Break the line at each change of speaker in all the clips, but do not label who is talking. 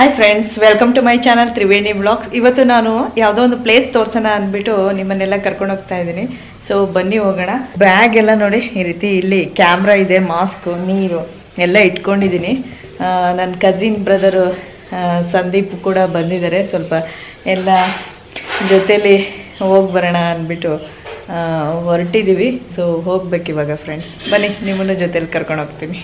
Hi friends welcome to my channel Triveni blogs ಇವತ್ತು ನಾನು ಯಾವುದೋ ಒಂದು ಪ್ಲೇಸ್ ತೋರ್ಸೋಣ ಅಂದ್ಬಿಟ್ಟು ನಿಮ್ಮನ್ನೆಲ್ಲ ಕರ್ಕೊಂಡು ಹೋಗ್ತಾ ಇದ್ದೀನಿ ಸೊ ಬನ್ನಿ ಹೋಗೋಣ ಬ್ಯಾಗ್ ಎಲ್ಲ ನೋಡಿ ಈ ರೀತಿ ಇಲ್ಲಿ ಕ್ಯಾಮ್ರಾ ಇದೆ ಮಾಸ್ಕ್ ನೀರು ಎಲ್ಲ ಇಟ್ಕೊಂಡಿದ್ದೀನಿ ನನ್ನ ಕಸಿನ್ ಬ್ರದರು ಸಂದೀಪ್ ಕೂಡ ಬಂದಿದ್ದಾರೆ ಸ್ವಲ್ಪ ಎಲ್ಲ ಜೊತೇಲಿ ಹೋಗಿ ಬರೋಣ ಅಂದ್ಬಿಟ್ಟು ಆ, ಹೊರಟಿದ್ದೀವಿ ಸೊ ಹೋಗ್ಬೇಕು ಇವಾಗ ಫ್ರೆಂಡ್ಸ್ ಬನ್ನಿ ನಿಮ್ಮನ್ನು ಜೊತೇಲಿ ಕರ್ಕೊಂಡು ಹೋಗ್ತೀನಿ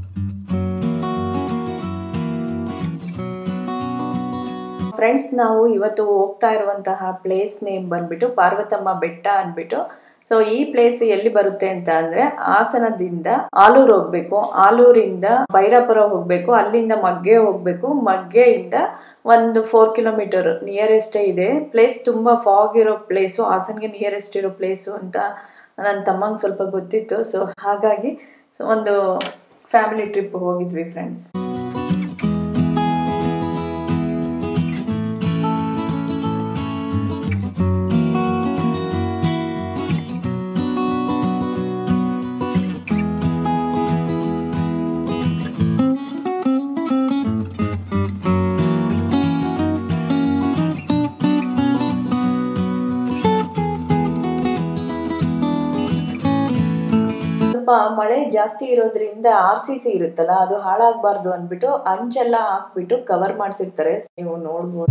ಫ್ರೆಂಡ್ಸ್ ನಾವು ಇವತ್ತು ಹೋಗ್ತಾ ಇರುವಂತಹ ಪ್ಲೇಸ್ ನೇಮ್ ಬಂದ್ಬಿಟ್ಟು ಪಾರ್ವತಮ್ಮ ಬೆಟ್ಟ ಅಂದ್ಬಿಟ್ಟು ಸೊ ಈ ಪ್ಲೇಸ್ ಎಲ್ಲಿ ಬರುತ್ತೆ ಅಂತ ಅಂದ್ರೆ ಹಾಸನದಿಂದ ಆಲೂರು ಹೋಗ್ಬೇಕು ಆಲೂರಿಂದ ಬೈರಾಪುರ ಹೋಗ್ಬೇಕು ಅಲ್ಲಿಂದ ಮಗ್ಗೆ ಹೋಗ್ಬೇಕು ಮಗ್ಗೆಯಿಂದ ಒಂದು ಫೋರ್ ಕಿಲೋಮೀಟರ್ ನಿಯರೆಸ್ಟೇ ಇದೆ ಪ್ಲೇಸ್ ತುಂಬಾ ಫಾಗ್ ಇರೋ ಪ್ಲೇಸು ಹಾಸನ್ಗೆ ನಿಯರೆಸ್ಟ್ ಇರೋ ಪ್ಲೇಸು ಅಂತ ನನ್ನ ತಮ್ಮಂಗೆ ಸ್ವಲ್ಪ ಗೊತ್ತಿತ್ತು ಸೊ ಹಾಗಾಗಿ ಸೊ ಒಂದು ಫ್ಯಾಮಿಲಿ ಟ್ರಿಪ್ ಹೋಗಿದ್ವಿ ಫ್ರೆಂಡ್ಸ್ ಸ್ವಲ್ಪ ಮಳೆ ಜಾಸ್ತಿ ಇರೋದ್ರಿಂದ ಆರ್ ಸಿ ಸಿ ಇರುತ್ತಲ್ಲ ಅದು ಹಾಳಾಗಬಾರ್ದು ಅಂದ್ಬಿಟ್ಟು ಅಂಚೆಲ್ಲ ಹಾಕ್ಬಿಟ್ಟು ಕವರ್ ಮಾಡಿಸಿರ್ತಾರೆ ನೀವು ನೋಡ್ಬೋದು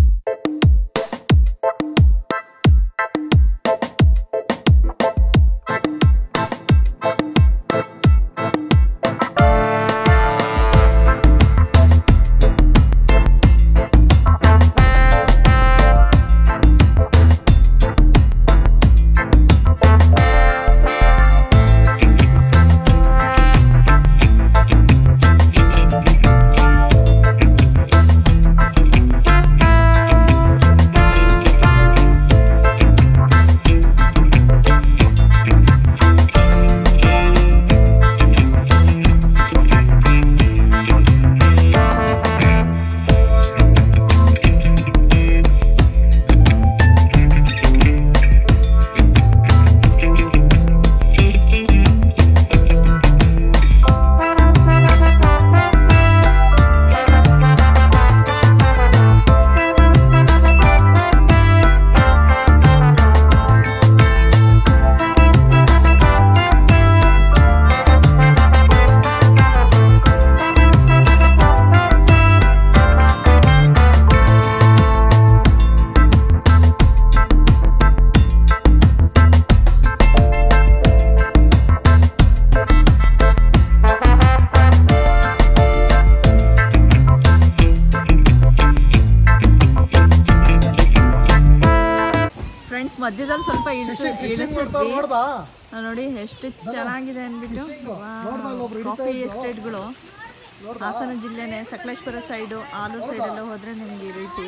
ಫ್ರೆಂಡ್ಸ್ ಮಧ್ಯದಲ್ಲಿ ಸ್ವಲ್ಪ ಇಳಿಸಿದ್ವಿ ನೋಡಿ ಎಷ್ಟು ಚೆನ್ನಾಗಿದೆ ಅಂದ್ಬಿಟ್ಟು ಕಾಫಿ ಎಸ್ಟೇಟ್ಗಳು ಹಾಸನ ಜಿಲ್ಲೆನೆ ಸಕಲೇಶ್ವರ ಸೈಡು ಆಲೂರು ಸೈಡೆಲ್ಲ ಹೋದ್ರೆ ನಿಮ್ಗೆ ಈ ರೀತಿ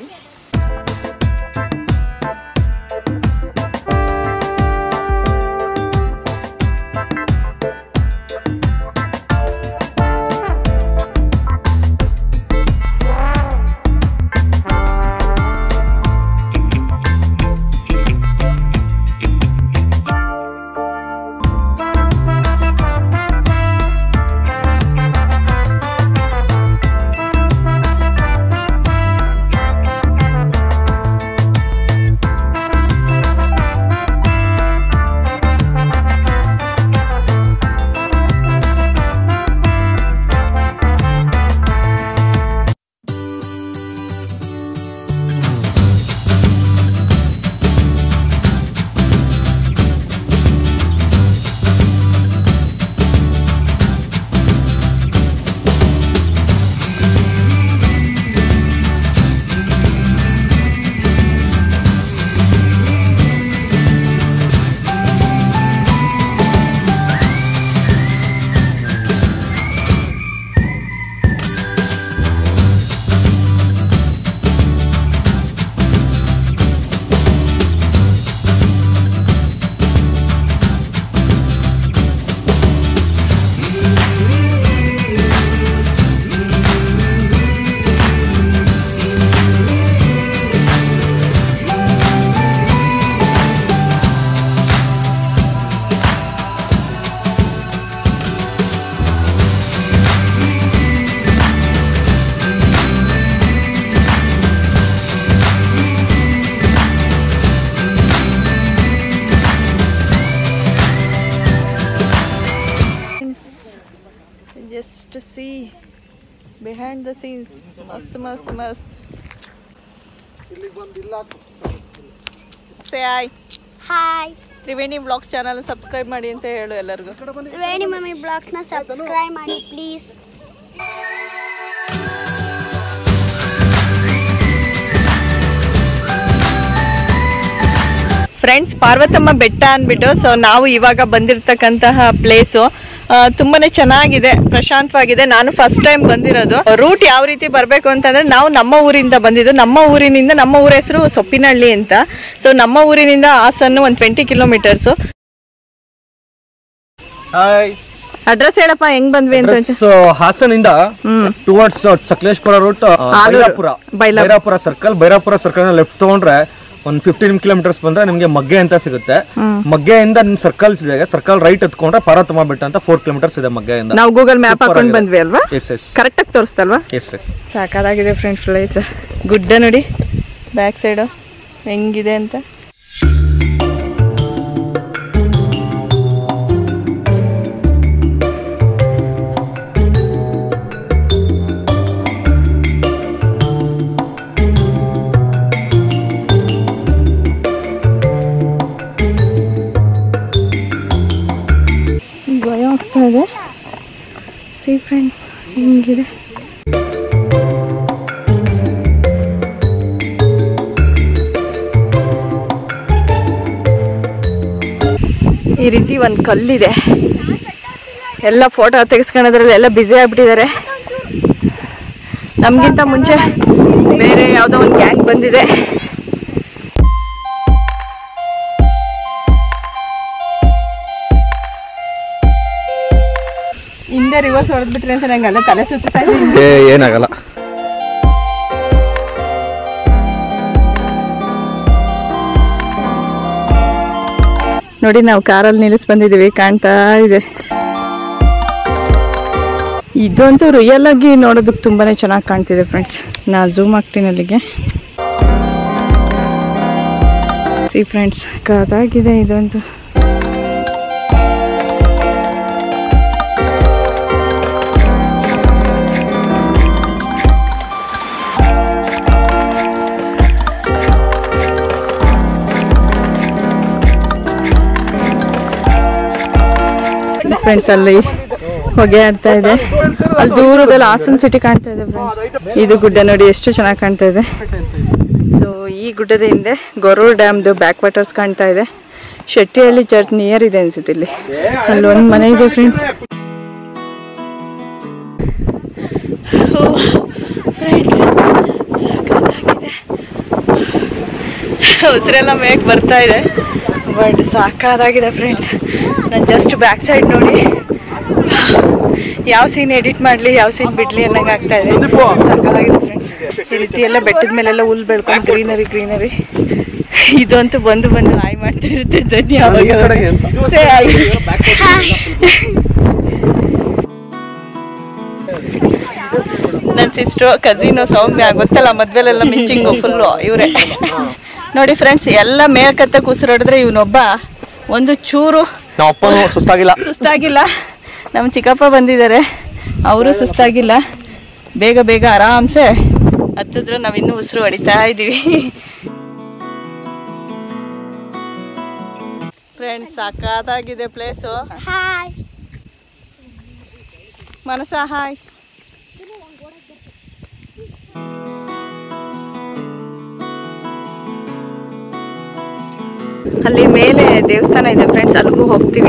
just see behind the scenes ಮಸ್ತ್ ಮಸ್ತ್ ಮಸ್ತ್ say hi
hi
Triveni blogs channel subscribe ಮಾಡಿ ಅಂತ ಹೇಳು ಎಲ್ಲರಿಗೂ
ತ್ರಿವೇಣಿ ಮಮ್ಮಿ ಬ್ಲಾಗ್ಸ್ನ ಸಬ್ಸ್ಕ್ರೈಬ್ ಮಾಡಿ ಪ್ಲೀಸ್
ಫ್ರೆಂಡ್ಸ್ ಪಾರ್ವತಮ್ಮ ಬೆಟ್ಟ ಅಂದ್ಬಿಟ್ಟು ಸೊ ನಾವು ಇವಾಗ ಬಂದಿರತಕ್ಕಂತಹ ಪ್ಲೇಸು ತುಂಬಾನೇ ಚೆನ್ನಾಗಿದೆ ಪ್ರಶಾಂತವಾಗಿದೆ ನಾನು ಫಸ್ಟ್ ಟೈಮ್ ಬಂದಿರೋದು ರೂಟ್ ಯಾವ ರೀತಿ ಬರಬೇಕು ಅಂತಂದ್ರೆ ನಾವು ನಮ್ಮ ಊರಿಂದ ಬಂದಿದ್ದು ನಮ್ಮ ಊರಿನಿಂದ ನಮ್ಮ ಊರ ಹೆಸರು ಸೊಪ್ಪಿನಹಳ್ಳಿ ಅಂತ ಸೊ ನಮ್ಮ ಊರಿನಿಂದ ಹಾಸನ್ನು ಒಂದು ಟ್ವೆಂಟಿ ಕಿಲೋಮೀಟರ್ಸು
ಹಾಯ್
ಅಡ್ರೆಸ್ ಹೇಳಪ್ಪ ಹೆಂಗ್ ಬಂದ್ವಿ ಅಂತ ಒಂಚೂರು.
ಸೊ ಹಾಸನಿಂದ towards Sakleshpur route Byrapura
Bailapura.
Byrapura circle Byrapura circle left ತಗೊಂಡ್ರೆ ಒಂದ್ ಫಿಫ್ಟೀನ್ ಕಿಲೋಮೀಟರ್ಸ್ ಬಂದ್ರೆ ನಿಮ್ಗೆ ಮಗ್ಗೆ ಅಂತ ಸಿಗುತ್ತೆ ಮಗ್ಗೆಯಿಂದ ನಿಮ್ ಸರ್ಕಲ್ಸ್ ಇದೆ ಸರ್ಕಲ್ ರೈಟ್ ಎತ್ಕೊಂಡ್ರೆ ಪಾರ್ವತಮ್ಮ ಬೆಟ್ಟ ಅಂತ ಫೋರ್ ಕಿಲೋಮೀಟರ್ಸ್ ಇದೆ ಮಗ್ಗೆಯಿಂದ
ನಾವು ಗೂಗಲ್ ಮ್ಯಾಪ್ ಹಾಕೊಂಡು ಬಂದ್ವಿ ಅಲ್ವಾ
ಎಸ್ ಎಸ್
ಕರೆಕ್ಟಾಗಿ ತೋರಿಸ್ತಲ್ವಾ
ಎಸ್ ಎಸ್
ಸಾಕಾಗಿದೆ ಫ್ರೆಂಡ್ಸ್ ಪ್ಲೇಸ್ ಗುಡ್ಡ ನೋಡಿ ಬ್ಯಾಕ್ ಸೈಡು ಹೆಂಗಿದೆ ಅಂತ ಭಯ ಆಗ್ತಾ ಇದೆ ಸಿ ಫ್ರೆಂಡ್ಸ್ ಹಿಂಗಿದೆ ಈ ರೀತಿ ಒಂದು ಕಲ್ಲಿದೆ ಎಲ್ಲ ಫೋಟೋ ತೆಗೆಸ್ಕೊಳ್ಳೋದ್ರಲ್ಲಿ ಎಲ್ಲ ಬ್ಯುಸಿ ಆಗ್ಬಿಟ್ಟಿದ್ದಾರೆ ನಮಗಿಂತ ಮುಂಚೆ ಬೇರೆ ಯಾವುದೋ ಒಂದು ಗ್ಯಾಂಗ್ ಬಂದಿದೆ ಹಿಂದೆ ರಿವರ್ಸ್ ಹೊಡೆದ್ಬಿಟ್ರೆ ಅಂತ ನಂಗೆ ಅಲ್ಲ ತಲೆ ಸುತ್ತಾ ಇದೆ
ಏನಾಗಲ್ಲ
ನೋಡಿ ನಾವು ಕಾರಲ್ಲಿ ನಿಲ್ಲಿಸ್ ಬಂದಿದ್ದೀವಿ ಕಾಣ್ತಾ ಇದೆ ಇದಂತೂ ರಿಯಲ್ ಆಗಿ ನೋಡೋದಕ್ಕೆ ತುಂಬಾನೇ ಚೆನ್ನಾಗಿ ಕಾಣ್ತಿದೆ ಫ್ರೆಂಡ್ಸ್ ನಾ ಝೂಮ್ ಆಗ್ತೀನಿ ಅಲ್ಲಿಗೆ ಸಿ ಫ್ರೆಂಡ್ಸ್ ಕಾದಾಗಿದೆ ಇದಂತೂ ಫ್ರೆಂಡ್ಸ್ ಅಲ್ಲಿ ಹೊಗೆ ಆಡ್ತಾ ಇದೆ ಅಲ್ಲಿ ದೂರದಲ್ಲಿ ಹಾಸನ್ ಸಿಟಿ ಕಾಣ್ತಾ ಇದೆ ಫ್ರೆಂಡ್ಸ್ ಇದು ಗುಡ್ಡ ನೋಡಿ ಎಷ್ಟು ಚೆನ್ನಾಗಿ ಕಾಣ್ತಾ ಇದೆ ಸೊ ಈ ಗುಡ್ಡದ ಹಿಂದೆ ಗೊರೂರ್ ಡ್ಯಾಮ್ದು ಬ್ಯಾಕ್ ವಾಟರ್ಸ್ ಕಾಣ್ತಾ ಇದೆ ಶೆಟ್ಟಿಹಳ್ಳಿ ಚರ್ಚ್ ನಿಯರ್ ಇದೆ ಅನ್ಸುತ್ತೆ ಇಲ್ಲಿ ಅಲ್ಲಿ ಒಂದು ಮನೆ ಇದೆ ಫ್ರೆಂಡ್ಸ್ ಫ್ರೆಂಡ್ಸ್ ಉಸಿರೆಲ್ಲ ಮೇಕ್ ಬರ್ತಾ ಇದೆ ಬಟ್ ಸಾಕಾದಾಗಿದೆ ಫ್ರೆಂಡ್ಸ್ ನಾನು ಜಸ್ಟ್ ಬ್ಯಾಕ್ ಸೈಡ್ ನೋಡಿ ಯಾವ ಸೀನ್ ಎಡಿಟ್ ಮಾಡಲಿ ಯಾವ ಸೀನ್ ಬಿಡ್ಲಿ ಅನ್ನಂಗೆ ಆಗ್ತಾ ಇದೆ ಸಾಕಾಗಿದೆ ಫ್ರೆಂಡ್ಸ್ ಈ ರೀತಿ ಎಲ್ಲ ಬೆಟ್ಟದ ಮೇಲೆಲ್ಲ ಹುಲ್ ಬೆಳ್ಕೊಂಡು ಗ್ರೀನರಿ ಗ್ರೀನರಿ ಇದಂತೂ ಬಂದು ಬಂದು ಹಾಯ್ ಮಾಡ್ತಾ ಇರುತ್ತೆ ಧನ್ಯವಾದ Say hi. ನನ್ನ ಸಿಸ್ಟ್ರು ಕಸಿನು ಸೌಮ್ಯ ಗೊತ್ತಲ್ಲ ಮದ್ವೆಲೆಲ್ಲ ಮಿಂಚಿಂಗು ಫುಲ್ಲು ಇವರೇ ನೋಡಿ ಫ್ರೆಂಡ್ಸ್ ಎಲ್ಲ ಮೇಲ್ಕತ್ತ ಕುಸಿರಡಿದ್ರೆ ಇವನೊಬ್ಬ ಒಂದು ಚೂರು
ನಮ್ಮ ಅಪ್ಪನೂ ಸುಸ್ತಾಗಿಲ್ಲ
ಸುಸ್ತಾಗಿಲ್ಲ ನಮ್ಮ ಚಿಕ್ಕಪ್ಪ ಬಂದಿದ್ದಾರೆ ಅವರು ಸುಸ್ತಾಗಿಲ್ಲ ಬೇಗ ಬೇಗ ಆರಾಮ್ಸೆ ಹತ್ತಿದ್ರೆ ನಾವಿನ್ನೂ ಉಸಿರು ಹೊಡಿತಾ ಇದ್ದೀವಿ ಫ್ರೆಂಡ್ಸ್ ಸಾಕಾದಾಗಿದೆ ಪ್ಲೇಸು
ಹಾಯ್
ಮನಸ ಹಾಯ್ ಅಲ್ಲಿ ಮೇಲೆ ದೇವಸ್ಥಾನ ಇದೆ ಫ್ರೆಂಡ್ಸ್ ಅಲ್ಲಿಗೂ ಹೋಗ್ತೀವಿ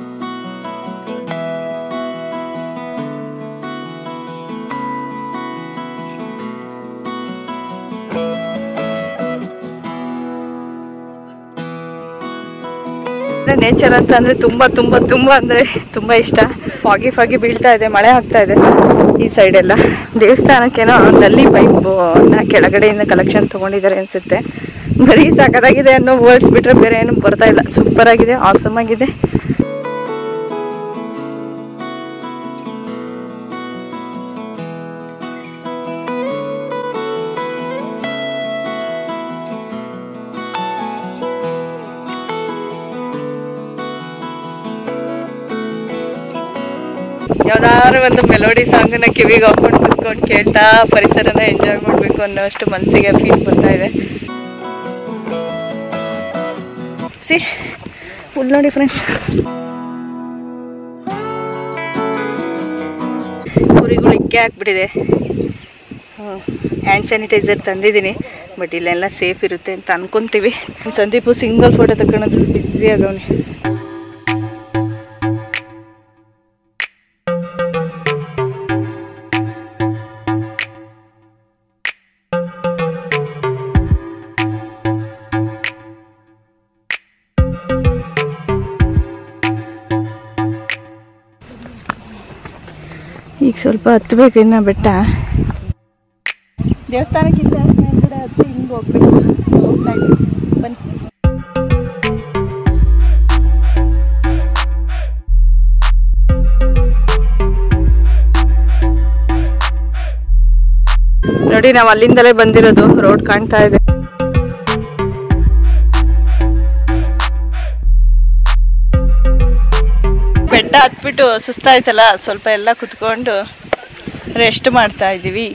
ನೇಚರ್ ಅಂತ ಅಂದ್ರೆ ತುಂಬಾ ತುಂಬಾ ತುಂಬಾ ಅಂದ್ರೆ ತುಂಬಾ ಇಷ್ಟ ಫಾಗಿ ಫಾಗಿ ಬೀಳ್ತಾ ಇದೆ ಮಳೆ ಆಗ್ತಾ ಇದೆ ಈ ಸೈಡ್ ಎಲ್ಲ ದೇವಸ್ಥಾನಕ್ಕೇನೋ ನಲ್ಲಿ ಪೈಪ್ ಕೆಳಗಡೆಯಿಂದ ಕಲೆಕ್ಷನ್ ತಗೊಂಡಿದ್ದಾರೆ ಅನ್ಸುತ್ತೆ ಬರೀ ಸಖತ್ತಾಗಿದೆ ಅನ್ನೋ ವರ್ಡ್ಸ್ ಬಿಟ್ರೆ ಬೇರೆ ಏನು ಬರ್ತಾ ಇಲ್ಲ ಸೂಪರ್ ಆಗಿದೆ ಆಸಮ್ ಆಗಿದೆ ಯಾವ್ದಾದ್ರು ಒಂದು ಮೆಲೋಡಿ ಸಾಂಗನ್ನ ಕಿವಿಗೆ ಹಾಕೊಂಡು ಕುತ್ಕೊಂಡು ಕೇಳ್ತಾ ಪರಿಸರನ ಎಂಜಾಯ್ ಮಾಡಬೇಕು ಅನ್ನೋಷ್ಟು ಮನಸ್ಸಿಗೆ ಫೀಲ್ ಬರ್ತಾ ಇದೆ ಸಿ ಫುಲ್ ನೋಡಿ ಫ್ರೆಂಡ್ಸ್ ಕುರಿಗಳು ಇಕ್ಕೆ ಹಾಕ್ಬಿಟ್ಟಿದೆ ಹ್ಯಾಂಡ್ ಸ್ಯಾನಿಟೈಸರ್ ತಂದಿದ್ದೀನಿ ಬಟ್ ಇಲ್ಲೆಲ್ಲ ಸೇಫ್ ಇರುತ್ತೆ ಅಂತ ಅನ್ಕೊಂತೀವಿ ಸಂದೀಪು ಸಿಂಗಲ್ ಫೋಟೋ ತಗೊಳೋದ್ರಲ್ಲಿ ಬಿಸಿ ಆಗವನೆ ಈಗ ಸ್ವಲ್ಪ ಹತ್ತಬೇಕು ಇನ್ನ ಬೆಟ್ಟ ದೇವಸ್ಥಾನಕ್ಕಿಂತ ಮೇಲ್ಗಡೆ ಹತ್ತಿ ಹಿಂಗೆ ಹೋಗ್ಬೇಕು ಹೋಗ್ತಾ ಇದ್ದೀವಿ ಬನ್ನಿ ನೋಡಿ ನಾವು ಅಲ್ಲಿಂದಲೇ ಬಂದಿರೋದು ರೋಡ್ ಕಾಣ್ತಾ ಇದೆ ಬೆಟ್ಟ ಹತ್ಬಿಟ್ಟು ಸುಸ್ತಾಯ್ತಲ್ಲ ಸ್ವಲ್ಪ ಎಲ್ಲ ಕುತ್ಕೊಂಡು ರೆಸ್ಟ್ ಮಾಡ್ತಾ ಇದ್ದೀವಿ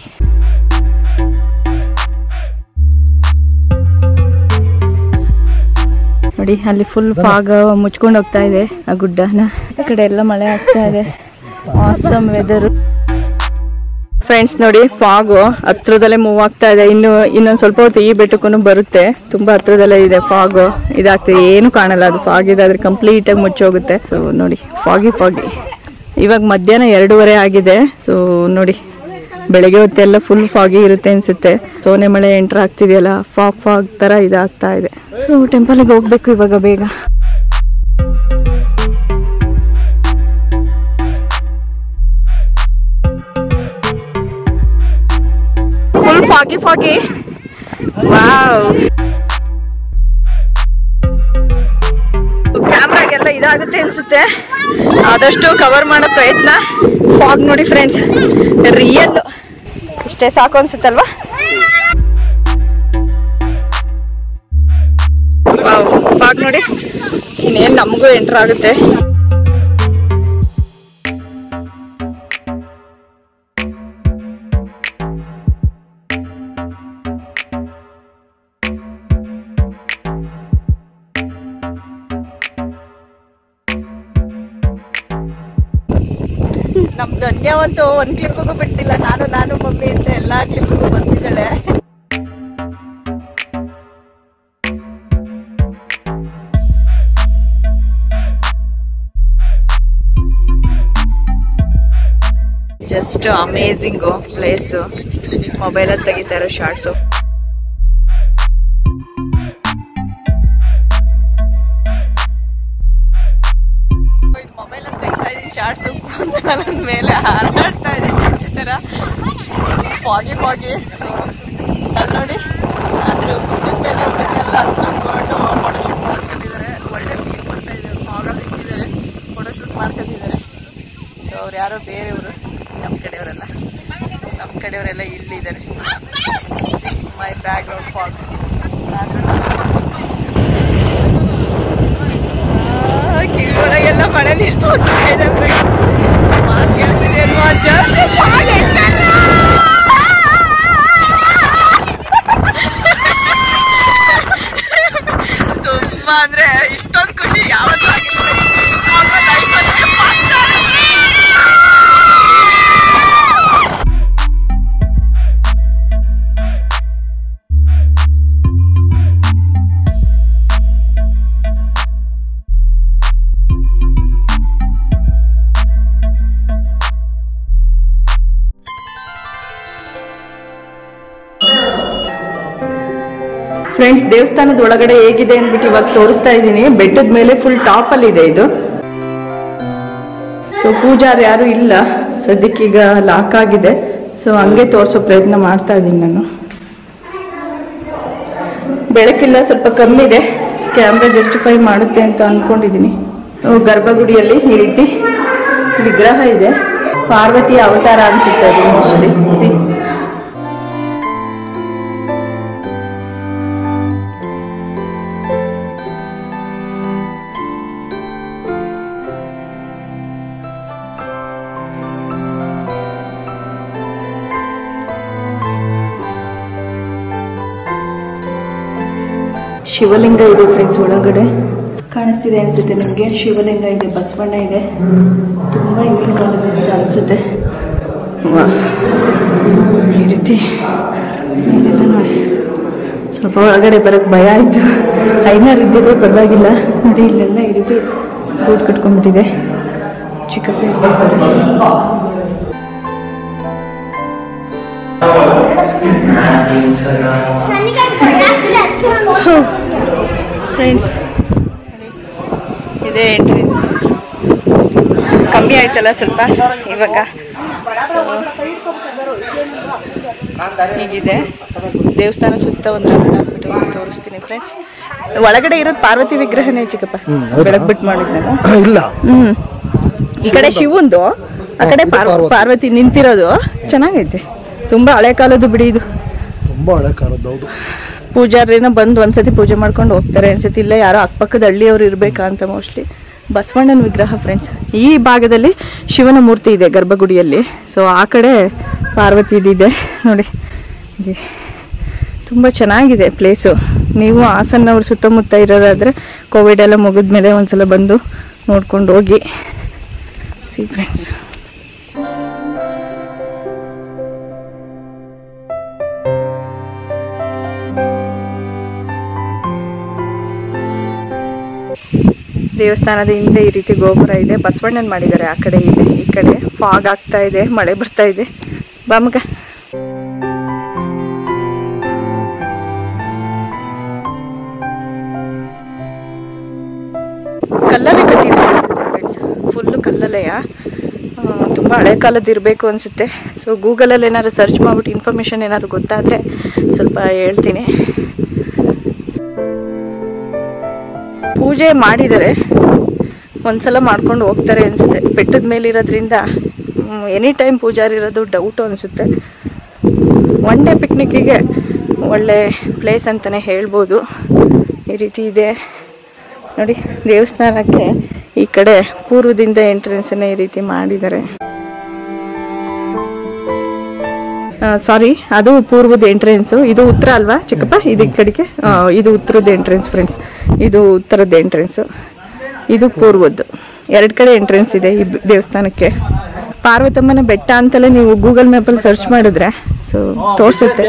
ನೋಡಿ ಅಲ್ಲಿ ಫುಲ್ ಫಾಗ್ ಮುಚ್ಕೊಂಡು ಹೋಗ್ತಾ ಇದೆ ಆ ಗುಡ್ಡನ ಈ ಕಡೆ ಎಲ್ಲ ಮಳೆ ಆಗ್ತಾ ಇದೆ ಆಸಮ್ ವೆದರ್ ಫ್ರೆಂಡ್ಸ್ ನೋಡಿ ಫಾಗು ಹತ್ರದಲ್ಲೇ ಮೂವ್ ಆಗ್ತಾ ಇದೆ ಇನ್ನು ಇನ್ನೊಂದು ಸ್ವಲ್ಪ ಹೊತ್ತು ಈ ಬೆಟ್ಟಕ್ಕೂ ಬರುತ್ತೆ ತುಂಬಾ ಹತ್ರದಲ್ಲೇ ಇದೆ ಫಾಗು ಇದಾಗ್ತದೆ ಏನು ಕಾಣಲ್ಲ ಅದು ಫಾಗ್ ಇದಾದ್ರೆ ಕಂಪ್ಲೀಟ್ ಆಗಿ ಮುಚ್ಚೋಗುತ್ತೆ ಸೊ ನೋಡಿ ಫಾಗಿ ಫಾಗಿ ಇವಾಗ ಮಧ್ಯಾಹ್ನ ಎರಡೂವರೆ ಆಗಿದೆ ಸೊ ನೋಡಿ ಬೆಳಗ್ಗೆ ಹೊತ್ತೆಲ್ಲ ಫುಲ್ ಫಾಗಿ ಇರುತ್ತೆ ಅನ್ಸುತ್ತೆ ಸೋನೆ ಮಳೆ ಎಂಟರ್ ಆಗ್ತಿದೆಯಲ್ಲ ಫಾಗ್ ಫಾಗ್ ತರ ಇದಾಗ್ತಾ ಇದೆ ಸೊ ಟೆಂಪಲ್ಗೆ ಹೋಗ್ಬೇಕು ಇವಾಗ ಬೇಗ ಫುಲ್ ಫಾಗಿ ಫಾಗಿ ವಾವ್ ಕ್ಯಾಮ್ರಾಗೆಲ್ಲ ಇದಾಗುತ್ತೆ ಅನ್ಸುತ್ತೆ ಆದಷ್ಟು ಕವರ್ ಮಾಡೋ ಪ್ರಯತ್ನ ಫಾಗ್ ನೋಡಿ ಫ್ರೆಂಡ್ಸ್ ರಿಯಲ್ ಇಷ್ಟೇ ಸಾಕು ಅನ್ಸುತ್ತಲ್ವಾ ಫಾಗ್ ನೋಡಿ ಇನ್ನೇನು ನಮಗೂ ಎಂಟರ್ ಆಗುತ್ತೆ ನಮ್ ಧನ್ಯವಂತೂ ಒಂದ್ ಕ್ಲಿಪ್ಗೂ ಬಿಡ್ತಿಲ್ಲ ನಾನು ನಾನು ಮಮ್ಮಿ ಅಂತ ಎಲ್ಲಾ ಕ್ಲಿಪ್ಗೂ ಬರ್ತಿದ್ದಾಳೆ ಜಸ್ಟ್ ಅಮೇಝಿಂಗು ಪ್ಲೇಸು ಮೊಬೈಲಲ್ಲಿ ತೆಗಿತಾ ಇರೋ ಶಾರ್ಟ್ಸು ಮೊಬೈಲ್ ಅಲ್ಲಿ ತೆಗಿತಾ ಇದೀನಿ ಶಾರ್ಟ್ಸ್ ಕೂದಲ ಮೇಲೆ ಹಾರಾಡ್ತಾ ಇದೆ ಈ ತರ ಫಾಗಿ ಫಾಗಿ ಸೊ ಅಲ್ಲಿ ನೋಡಿ ಅದ್ರ ಗುಡ್ಡದ ಮೇಲೆ ಹುಡುಗೆಲ್ಲ ಹತ್ಕೊಂಡು ಫೋಟೋಶೂಟ್ ಮಾಡಿಸ್ಕೊಂಡಿದ್ದಾರೆ ಒಳ್ಳೆ ಫೀಲ್ ಬರ್ತಾ ಇದೆ ಫಾಗಲ್ಲಿ ಇಟ್ಟಿದ್ದಾರೆ ಫೋಟೋಶೂಟ್ ಮಾಡ್ಕೊಂಡಿದ್ದಾರೆ ಸೊ ಅವ್ರು ಯಾರೋ ಬೇರೆಯವರು ನಮ್ಮ ಕಡೆಯವರೆಲ್ಲ ನಮ್ಮ ಕಡೆಯವರೆಲ್ಲ ಇಲ್ಲಿದ್ದಾರೆ ಮೈ ಬ್ಯಾಕ್ ಗ್ರೌಂಡ್ ಫಾಗ್ ಕಿವಿ ಒಳಗೆಲ್ಲ ಮಳೆ ನೀರು ಹೋಗ್ತಾ ಇದೆ ಮಾತು ಕೇಳ್ತಿದೆ ಅಲ್ವಾ ಜಾಸ್ತಿ fog ಐತಲ್ಲ? ತುಂಬಾ ಅಂದ್ರೆ ಇಷ್ಟೊಂದು ಖುಷಿ ಯಾವತ್ತೂ ಆಗಿಲ್ಲ ಆಗ life ಅಲ್ಲಿ first time. ಫ್ರೆಂಡ್ಸ್ ದೇವಸ್ಥಾನದ ಒಳಗಡೆ ಹೇಗಿದೆ ಅಂದ್ಬಿಟ್ಟು ಇವಾಗ ತೋರಿಸ್ತಾ ಇದ್ದೀನಿ ಬೆಟ್ಟದ ಮೇಲೆ ಫುಲ್ ಟಾಪ್ ಅಲ್ಲಿ ಇದೆ ಇದು ಸೊ ಪೂಜಾರಿ ಯಾರು ಇಲ್ಲ ಸದ್ಯಕ್ಕೀಗ ಲಾಕ್ ಆಗಿದೆ ಸೊ ಹಂಗೆ ತೋರಿಸೋ ಪ್ರಯತ್ನ ಮಾಡ್ತಾ ಇದ್ದೀನಿ ನಾನು ಬೆಳಕಿಲ್ಲ ಸ್ವಲ್ಪ ಕಮ್ಮಿ ಇದೆ ಕ್ಯಾಮ್ರಾ ಜಸ್ಟಿಫೈ ಮಾಡುತ್ತೆ ಅಂತ ಅನ್ಕೊಂಡಿದ್ದೀನಿ ಓ, ಗರ್ಭಗುಡಿಯಲ್ಲಿ ಈ ರೀತಿ ವಿಗ್ರಹ ಇದೆ ಪಾರ್ವತಿ ಅವತಾರ ಅನ್ಸುತ್ತೆ ಅದು ಮೋಸ್ಟ್ಲಿ ಸಿ ಶಿವಲಿಂಗ ಇದೆ ಫ್ರೆಂಡ್ಸ್ ಒಳಗಡೆ ಕಾಣಿಸ್ತಿದೆ ಅನ್ಸುತ್ತೆ ನಿಮಗೆ ಶಿವಲಿಂಗ ಇದೆ ಬಸವಣ್ಣ ಇದೆ ತುಂಬ ಹಿಂದಿನ ಕಾಲದ ಅಂತ ಅನಿಸುತ್ತೆ ಈ ರೀತಿ ಮೇಲೆಲ್ಲ ನೋಡಿ ಸ್ವಲ್ಪ ಒಳಗಡೆ ಬರೋಕ್ಕೆ ಭಯ ಆಯಿತು ಐನಾರು ಇದ್ದಿದ್ರೆ ಪರವಾಗಿಲ್ಲ ನೋಡಿ ಇಲ್ಲೆಲ್ಲ ಈ ರೀತಿ ಗೂಡು ಕಟ್ಕೊಂಡ್ಬಿಟ್ಟಿದೆ ಚಿಕ್ಕಪ್ಪ ಫ್ರೆಂಡ್ಸ್ ಇದೇ ಎಂಟ್ರೆನ್ಸ್ ಕಮ್ಮಿ ಆಯ್ತಲ್ಲ ಸ್ವಲ್ಪ ಇವಾಗ ಹೀಗಿದೆ ದೇವಸ್ಥಾನ ಸುತ್ತ ಒಂದು ರೌಂಡ್ ಹಾಕ್ಬಿಟ್ಟು ತೋರಿಸ್ತೀನಿ ಫ್ರೆಂಡ್ಸ್ ಒಳಗಡೆ ಇರೋದು ಪಾರ್ವತಿ ವಿಗ್ರಹನೇ ಚಿಕ್ಕಪ್ಪ ಬೆಳಗ್ಬಿಟ್ಟು ಮಾಡಿದ್ನಲ್ಲ
ಇಲ್ಲ
ಹ್ಮ್ ಈ ಕಡೆ ಶಿವಂದು ಆ ಕಡೆ ಪಾರ್- ಪಾರ್ವತಿ ನಿಂತಿರೋದು ಚೆನ್ನಾಗೈತೆ ತುಂಬಾ ಹಳೆ ಕಾಲದ್ದು ಬಿಡಿ ಇದು
ತುಂಬಾ ಹಳೆ ಕಾಲದ್ದು ಹೌದು
ಪೂಜಾರಿನ ಬಂದು ಒಂದ್ಸತಿ ಪೂಜೆ ಮಾಡ್ಕೊಂಡು ಹೋಗ್ತಾರೆ ಅನ್ಸುತ್ತೆ ಇಲ್ಲ ಯಾರೋ ಅಕ್ಕಪಕ್ಕದ ಹಳ್ಳಿಯವ್ರು ಇರ್ಬೇಕಾ ಅಂತ ಮೋಸ್ಟ್ಲಿ ಬಸವಣ್ಣನ ವಿಗ್ರಹ ಫ್ರೆಂಡ್ಸ್ ಈ ಭಾಗದಲ್ಲಿ ಶಿವನ ಮೂರ್ತಿ ಇದೆ ಗರ್ಭಗುಡಿಯಲ್ಲಿ ಸೊ ಆ ಕಡೆ ಪಾರ್ವತಿ ಇದೆ ನೋಡಿ ಇಲ್ಲಿ ತುಂಬ ಚೆನ್ನಾಗಿದೆ ಪ್ಲೇಸು ನೀವು ಹಾಸನ್ನವ್ರ ಸುತ್ತಮುತ್ತ ಇರೋದಾದರೆ ಕೋವಿಡ್ ಎಲ್ಲ ಮುಗಿದ್ಮೇಲೆ ಒಂದ್ಸಲ ಬಂದು ನೋಡ್ಕೊಂಡು ಹೋಗಿ ಸಿ ಫ್ರೆಂಡ್ಸ್ ದೇವಸ್ಥಾನದ ಹಿಂದೆ ಈ ರೀತಿ ಗೋಪುರ ಇದೆ ಬಸವಣ್ಣನ ಮಾಡಿದ್ದಾರೆ ಆ ಕಡೆ ಇದೆ ಈ ಕಡೆ ಫಾಗ್ ಆಗ್ತಾ ಇದೆ ಮಳೆ ಬರ್ತಾ ಇದೆ ಬಾ ಮಗ ಕಲ್ಲಲ್ಲೇ ಕಟ್ಟಿದ್ದಾರೆ ಅನ್ಸುತ್ತೆ ಫ್ರೆಂಡ್ಸ್ ಫುಲ್ಲು ಕಲ್ಲಲೆಯ ತುಂಬ ಹಳೆ ಕಾಲದ್ದು ಇರಬೇಕು ಅನಿಸುತ್ತೆ ಸೊ ಗೂಗಲಲ್ಲಿ ಏನಾದ್ರು ಸರ್ಚ್ ಮಾಡ್ಬಿಟ್ಟು ಇನ್ಫಾರ್ಮೇಷನ್ ಏನಾದ್ರು ಗೊತ್ತಾದರೆ ಸ್ವಲ್ಪ ಹೇಳ್ತೀನಿ ಪೂಜೆ ಮಾಡಿದರೆ ಒಂದ್ಸಲ ಮಾಡ್ಕೊಂಡು ಹೋಗ್ತಾರೆ ಅನಿಸುತ್ತೆ ಬೆಟ್ಟದ ಮೇಲಿರೋದ್ರಿಂದ ಎನಿ ಟೈಮ್ ಪೂಜಾರಿ ಇರೋದು ಡೌಟು ಅನಿಸುತ್ತೆ ಒನ್ ಡೇ ಪಿಕ್ನಿಕ್ಕಿಗೆ ಒಳ್ಳೆ ಪ್ಲೇಸ್ ಅಂತಲೇ ಹೇಳ್ಬೋದು ಈ ರೀತಿ ಇದೆ ನೋಡಿ ದೇವಸ್ಥಾನಕ್ಕೆ ಈ ಕಡೆ ಪೂರ್ವದಿಂದ ಎಂಟ್ರೆನ್ಸನ್ನ ಈ ರೀತಿ ಮಾಡಿದ್ದಾರೆ ಸಾರಿ ಅದು ಪೂರ್ವದ ಎಂಟ್ರೆನ್ಸು ಇದು ಉತ್ತರ ಅಲ್ವಾ ಚಿಕ್ಕಪ್ಪ ಇದು ಈ ಕಡೆಗೆ ಆ, ಇದು ಉತ್ತರದ ಎಂಟ್ರೆನ್ಸ್ ಫ್ರೆಂಡ್ಸ್ ಇದು ಉತ್ತರದ ಎಂಟ್ರೆನ್ಸು ಇದು ಪೂರ್ವದ್ದು ಎರಡು ಕಡೆ ಎಂಟ್ರೆನ್ಸ್ ಇದೆ ಈ ಬ- ದೇವಸ್ಥಾನಕ್ಕೆ ಪಾರ್ವತಮ್ಮನ ಬೆಟ್ಟ ಅಂತಲೇ ನೀವು ಗೂಗಲ್ ಮ್ಯಾಪಲ್ಲಿ ಸರ್ಚ್ ಮಾಡಿದ್ರೆ ಸೊ ತೋರಿಸುತ್ತೆ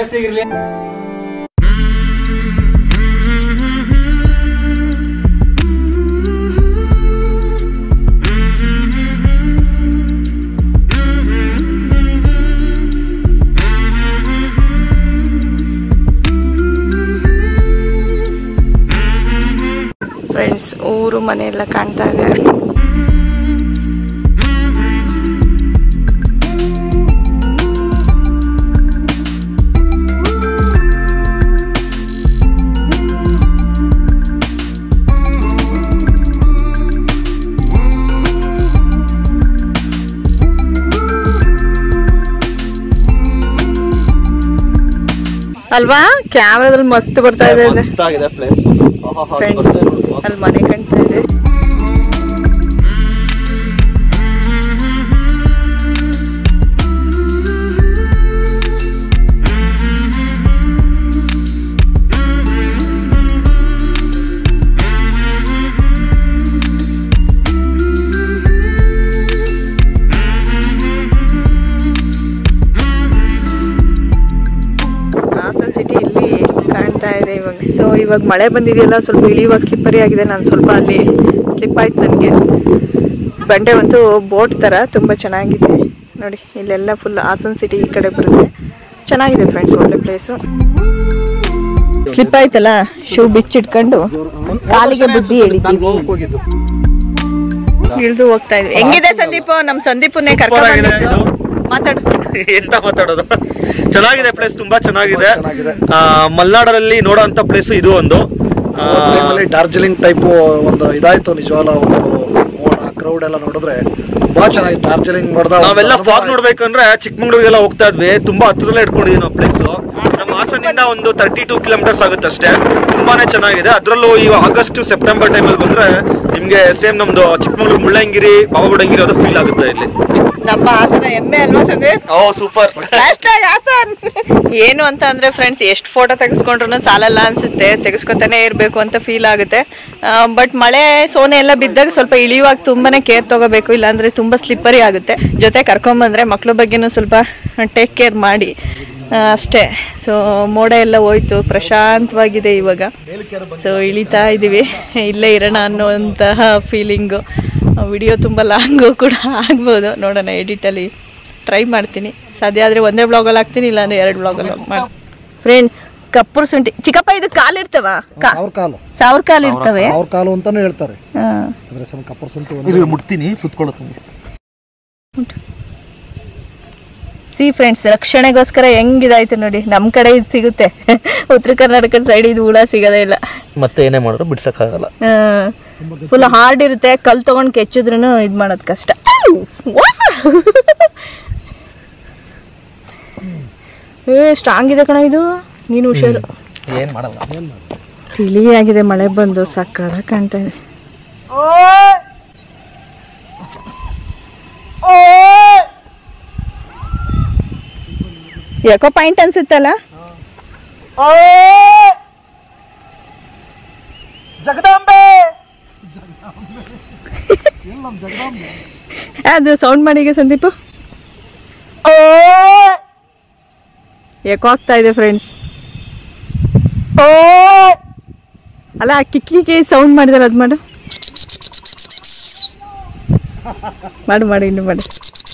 ಫ್ರೆಂಡ್ಸ್ ಊರು ಮನೆ ಎಲ್ಲ ಕಾಣ್ತಾ ಇದೆ ಅಲ್ವಾ ಕ್ಯಾಮ್ರಾದಲ್ಲಿ ಮಸ್ತ್ ಬರ್ತಾ ಇದೆ ಅದು.
ಮಸ್ತಾಗಿದೆ ಪ್ಲೇಸ್
ಫ್ರೆಂಡ್ಸ್ ಅಲ್ಲಿ ಮನೆ ಕಾಣ್ತಾ ಇದೆ ಹಾಸನ್ ಸಿಟಿ ಇಲ್ಲಿ ಕಾಣ್ತಾ ಇದೆ ಇವಾಗ ಸೊ ಇವಾಗ ಮಳೆ ಬಂದಿದೆಯಲ್ಲ ಸ್ವಲ್ಪ ಇಳಿಯುವಾಗ ಸ್ಲಿಪ್ಪರಿ ಆಗಿದೆ ನಾನು ಸ್ವಲ್ಪ ಅಲ್ಲಿ ಸ್ಲಿಪ್ ಆಯ್ತು ನನಗೆ ಬಂಡೆ ಒಂದು ಬೋಟ್ ಥರ ತುಂಬ ಚೆನ್ನಾಗಿದೆ ನೋಡಿ ಇಲ್ಲೆಲ್ಲ ಫುಲ್ ಹಾಸನ್ ಸಿಟಿ ಈ ಕಡೆ ಬರುತ್ತೆ ಚೆನ್ನಾಗಿದೆ ಫ್ರೆಂಡ್ಸ್ ಒಳ್ಳೆ ಪ್ಲೇಸು ಸ್ಲಿಪ್ ಆಯ್ತಲ್ಲ ಶೂ ಬಿಚ್ಚಿಟ್ಕೊಂಡು ಕಾಲಿಗೆ ಬುದ್ಧಿ ಹೇಳಿದ್ದೀವಿ
ಹೋಗಿದ್ದು
ಇಳಿದು ಹೋಗ್ತಾ ಇದ್ವಿ ಹೆಂಗಿದೆ ಸಂದೀಪ್ ನಮ್ ಸಂದೀಪನ್ನೇ ಕರ್ಕೊಂಡು ಮಾತಾಡು
ಎಂತ ಮಾತಾಡೋದು ಚೆನ್ನಾಗಿದೆ ಪ್ಲೇಸ್ ತುಂಬಾ ಚೆನ್ನಾಗಿದೆ
ಚೆನ್ನಾಗಿದೆ.
ಆ, ಮಲ್ನಾಡಲ್ಲಿ ನೋಡೋಂತ ಪ್ಲೇಸ್ ಇದು ಒಂದು ಆ,
ಡಾರ್ಜಿಲಿಂಗ್ ಟೈಪ್ ಒಂದು ಇದಾಯ್ತು ನಿಜವಾದ ಒಂದು ಮೋಡ ಕ್ರೌಡ್ ಎಲ್ಲ ನೋಡಿದ್ರೆ ತುಂಬಾ ಚೆನ್ನಾಗಿತ್ತು ಡಾರ್ಜಿಲಿಂಗ್ ನೋಡ್ದ ಒಂದು
ನಾವೆಲ್ಲ
ಅನುಭವ
ಫಾಗ್ ನೋಡ್ಬೇಕಂದ್ರೆ ಚಿಕ್ಕಮಂಗ್ಳೂರಿಗೆಲ್ಲ ಹೋಗ್ತಾ ಇದ್ವಿ ತುಂಬಾ ಹತ್ರದಲ್ಲೇ ಇಟ್ಕೊಂಡಿದ್ವಿ ನಾವು ಪ್ಲೇಸ್ ನಮ್ಮ ಹಾಸನಿಂದ ಒಂದು ತರ್ಟಿ ಟೂ ಕಿಲೋಮೀಟರ್ಸ್ ಆಗುತ್ತೆ ಅಷ್ಟೇ ತುಂಬಾನೇ ಚೆನ್ನಾಗಿದೆ ಅದರಲ್ಲೂ ಈ ಆಗಸ್ಟ್ ಸೆಪ್ಟೆಂಬರ್ ಟೈಮಲ್ಲಿ ಬಂದ್ರೆ ನಿಮ್ಗೆ ಸೇಮ್ ನಮ್ದು ಚಿಕ್ಕಮಗಳೂರು ಮುಳ್ಳಂಗಿರಿ ಬಾಬಾ ಬುಡಂಗಿರಿ ಅದು ಫೀಲ್ ಆಗುತ್ತೆ ಇಲ್ಲಿ
ನಮ್ಮ ಹಾಸನ ಎಮ್ಮೆ ಅಲ್ವಾ Sandeep
oh super
Hashtag Hassan. ಏನು ಅಂತ ಅಂದ್ರೆ ಫ್ರೆಂಡ್ಸ್ ಎಷ್ಟು ಫೋಟೋ ತೆಗೆಸ್ಕೊಂಡ್ರು ಸಾಲಲ್ಲ ಅನ್ಸುತ್ತೆ ತೆಗೆಸ್ಕೊತಾನೆ ಇರಬೇಕು ಅಂತ ಫೀಲ್ ಆಗುತ್ತೆ ಬಟ್ ಮಳೆ ಸೋನೆ ಎಲ್ಲ ಬಿದ್ದಾಗ ಸ್ವಲ್ಪ ಇಳಿಯುವಾಗ ತುಂಬಾನೇ ಕೇರ್ ತಗೋಬೇಕು ಇಲ್ಲಾಂದ್ರೆ ತುಂಬಾ ಸ್ಲಿಪ್ಪರಿ ಆಗುತ್ತೆ ಜೊತೆ ಕರ್ಕೊಂಬಂದ್ರೆ ಮಕ್ಳ ಬಗ್ಗೆನೂ ಸ್ವಲ್ಪ ಟೇಕ್ ಕೇರ್ ಮಾಡಿ ಆ, ಅಷ್ಟೇ ಸೊ ಮೋಡ ಎಲ್ಲ ಹೋಯ್ತು ಪ್ರಶಾಂತವಾಗಿದೆ ಇವಾಗ ಸೊ ಇಳಿತಾ ಇದ್ದೀವಿ ಇಲ್ಲೇ ಇರೋಣ ಅನ್ನುವಂತಹ ಫೀಲಿಂಗು ವಿಡಿಯೋ ತುಂಬ ಲಾಂಗು ಕೂಡ ಆಗ್ಬೋದು ನೋಡೋಣ ಎಡಿಟಲ್ಲಿ ಟ್ರೈ ಮಾಡ್ತೀನಿ ಸಾಧ್ಯ ಆದರೆ ಒಂದೇ ಬ್ಲಾಗಲ್ಲಿ ಹಾಕ್ತೀನಿ ಇಲ್ಲಾಂದ್ರೆ ಎರಡು ಬ್ಲಾಗಲ್ಲಿ ಮಾಡಿ ಫ್ರೆಂಡ್ಸ್ ಕಪ್ಪುರ್ ಶುಂಠಿ ಚಿಕ್ಕಪ್ಪ ಇದು ಕಾಲು ಇರ್ತವ
ಅವ್ರ ಕಾಲು
ಸಾವಿರ ಕಾಲು ಇರ್ತವೆ
ಅವ್ರ ಕಾಲು ಅಂತಾನೆ ಹೇಳ್ತಾರೆ
ಹಾ.
ಅಂದ್ರೆ ಸ್ವಲ್ಪ ಕಪ್ಪರ್ ಸುಂಟು
ಇದು ಮುಟ್ತೀನಿ ಸುತ್ಕೊಳ್ಳುತ್ತೆ
ಸಿ ಫ್ರೆಂಡ್ಸ್ ರಕ್ಷಣೆಗೋಸ್ಕರ ಹೆಂಗಿದಾಯ್ತು ನೋಡಿ ನಮ್ಮ ಕಡೆ ಇದು ಸಿಗುತ್ತೆ ಉತ್ತರ ಕರ್ನಾಟಕದ ಸೈಡ್ ಇದು ಹುಳ ಸಿಗೋದೇ ಇಲ್ಲ
ಮತ್ತೆ ಏನೇ ಮಾಡಿದ್ರು ಬಿಡ್ಸಕ್ಕಾಗಲ್ಲ
ಫುಲ್ ಹಾರ್ಡ್ ಇರುತ್ತೆ ಕಲ್ ತಗೊಂಡು ಕೆಚ್ಚಿದ್ರು ಇದು ಮಾಡೋದು ಕಷ್ಟ ಏ ಸ್ಟ್ರಾಂಗ್ ಇದೆ ಕಣ ಇದು ನೀನು ಹುಷಾರು
ಏನ್ ಮಾಡಲ್ಲ
ತಿಳಿಯಾಗಿದೆ ಮಳೆ ಬಂದು ಸಕ್ಕದ ಕಾಣ್ತಾ ಇದೆ ಯಾಕೋ ಪಾಯಿಂಟ್ ಅನ್ಸುತ್ತಲ್ಲ
ಜಗದಾಂಬೆ
ಅದು ಸೌಂಡ್ ಮಾಡೀಗ ಸಂದೀಪ್ ಯಾಕೋ ಆಗ್ತಾ ಇದೆ ಫ್ರೆಂಡ್ಸ್ ಅಲ್ಲ ಕಿಕ್ಕಿ ಸೌಂಡ್ ಮಾಡಿದಾರೆ ಅದು ಮಾಡು ಮಾಡು ಮಾಡು ಇನ್ನು ಮಾಡು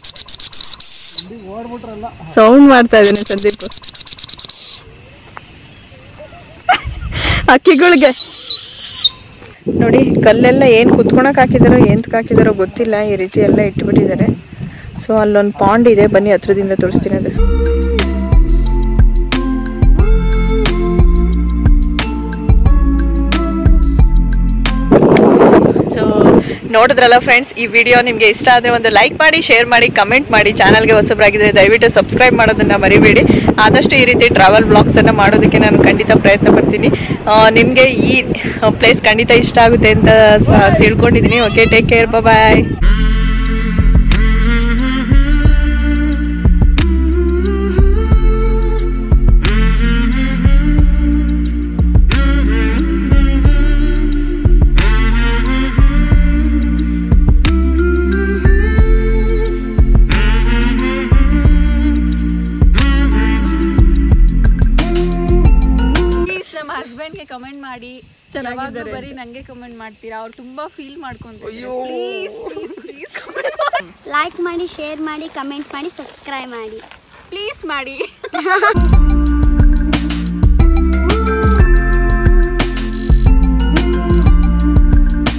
ಸೌಂಡ್ ಮಾಡ್ತಾ ಇದ್ದೀನಿ ಸಂದೀಪ್ ಅಕ್ಕಿಗಳಿಗೆ ನೋಡಿ ಕಲ್ಲೆಲ್ಲ ಏನು ಕುತ್ಕೊಳಕ್ ಹಾಕಿದಾರೋ ಏಂತಕ್ಕೆ ಹಾಕಿದಾರೋ ಗೊತ್ತಿಲ್ಲ ಈ ರೀತಿ ಎಲ್ಲ ಇಟ್ಬಿಟ್ಟಿದ್ದಾರೆ ಸೊ ಅಲ್ಲೊಂದು ಪಾಂಡ್ ಇದೆ ಬನ್ನಿ ಹತ್ರದಿಂದ ತೋರಿಸ್ತೀನಿ ಅದು ಸೊ ನೋಡಿದ್ರಲ್ಲ ಫ್ರೆಂಡ್ಸ್ ಈ ವಿಡಿಯೋ ನಿಮಗೆ ಇಷ್ಟ ಆದರೆ ಒಂದು ಲೈಕ್ ಮಾಡಿ ಶೇರ್ ಮಾಡಿ ಕಮೆಂಟ್ ಮಾಡಿ ಚಾನಲ್ಗೆ ಹೊಸಬ್ರಾಗಿದ್ರೆ ದಯವಿಟ್ಟು ಸಬ್ಸ್ಕ್ರೈಬ್ ಮಾಡೋದನ್ನ ಮರಿಬೇಡಿ ಆದಷ್ಟು ಈ ರೀತಿ ಟ್ರಾವೆಲ್ ಬ್ಲಾಗ್ಸನ್ನು ಮಾಡೋದಕ್ಕೆ ನಾನು ಖಂಡಿತ ಪ್ರಯತ್ನ ಪಡ್ತೀನಿ ನಿಮಗೆ ಈ ಪ್ಲೇಸ್ ಖಂಡಿತ ಇಷ್ಟ ಆಗುತ್ತೆ ಅಂತ ಸ- ತಿಳ್ಕೊಂಡಿದ್ದೀನಿ okay take care bye
please ನಮ್ಮ ಹಸ್ಬೆಂಡ್ಗೆ ಕಮೆಂಟ್ ಮಾಡಿ ಯಾವಾಗಲೂ ಬರೀ ನಂಗೆ ಕಮೆಂಟ್ ಮಾಡ್ತೀರಾ ಅವ್ರು ತುಂಬಾ ಫೀಲ್ ಮಾಡ್ಕೊಂತಾರೆ please please please comment
like ಮಾಡಿ ಶೇರ್ ಮಾಡಿ ಕಮೆಂಟ್ ಮಾಡಿ ಸಬ್ಸ್ಕ್ರೈಬ್ ಮಾಡಿ
ಪ್ಲೀಸ್ ಮಾಡಿ